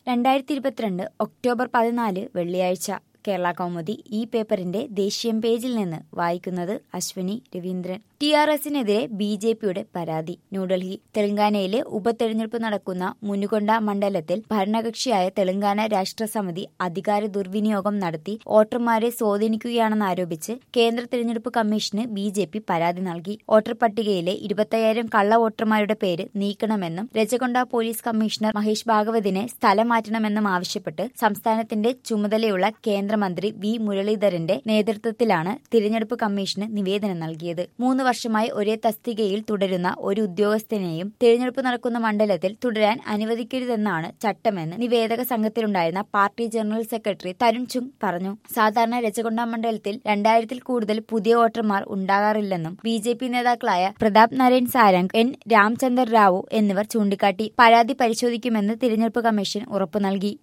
രണ്ടായിരത്തി ഇരുപത്തിരണ്ട് ഒക്ടോബർ പതിനാല് വെള്ളിയാഴ്ച കേരള കൗമുദി ഈ പേപ്പറിന്റെ ദേശീയം പേജിൽ നിന്ന് വായിക്കുന്നത് അശ്വിനി രവീന്ദ്രൻ ടി ആർ എസിനെതിരെ ബി ജെ പിയുടെ പരാതി ന്യൂഡൽഹി തെലങ്കാനയിലെ ഉപതെരഞ്ഞെടുപ്പ് നടക്കുന്ന മുനുകൊണ്ട മണ്ഡലത്തിൽ ഭരണകക്ഷിയായ തെലങ്കാന രാഷ്ട്ര സമിതി അധികാര ദുർവിനിയോഗം നടത്തി വോട്ടർമാരെ സ്വാധീനിക്കുകയാണെന്നാരോപിച്ച് കേന്ദ്ര തെരഞ്ഞെടുപ്പ് കമ്മീഷന് ബി ജെ പി പരാതി നൽകി വോട്ടർ പട്ടികയിലെ ഇരുപത്തയ്യായിരം കള്ള വോട്ടർമാരുടെ പേര് നീക്കണമെന്നും രജകൊണ്ട പോലീസ് കമ്മീഷണർ മഹേഷ് ഭാഗവതിനെ സ്ഥലം മാറ്റണമെന്നും ആവശ്യപ്പെട്ട് സംസ്ഥാനത്തിന്റെ ചുമതലയുള്ള കേന്ദ്രമന്ത്രി വി മുരളീധരന്റെ നേതൃത്വത്തിലാണ് തിരഞ്ഞെടുപ്പ് കമ്മീഷന് നിവേദനം നൽകിയത് മൂന്ന് വർഷമായി ഒരേ തസ്തികയിൽ തുടരുന്ന ഒരു ഉദ്യോഗസ്ഥനെയും തിരഞ്ഞെടുപ്പ് നടക്കുന്ന മണ്ഡലത്തിൽ തുടരാൻ അനുവദിക്കരുതെന്നാണ് ചട്ടമെന്ന് നിവേദക സംഘത്തിലുണ്ടായിരുന്ന party general secretary Tarun Chugh പറഞ്ഞു സാധാരണ രജകൊണ്ട മണ്ഡലത്തിൽ രണ്ടായിരത്തിൽ കൂടുതൽ പുതിയ വോട്ടർമാർ ഉണ്ടാകാറില്ലെന്നും ബി ജെ പി നേതാക്കളായ പ്രതാപ് നരേൻ സാരംഗ് എൻ രാംചന്ദർ റാവു എന്നിവർ ചൂണ്ടിക്കാട്ടി പരാതി പരിശോധിക്കുമെന്ന് തിരഞ്ഞെടുപ്പ് കമ്മീഷൻ ഉറപ്പു നൽകി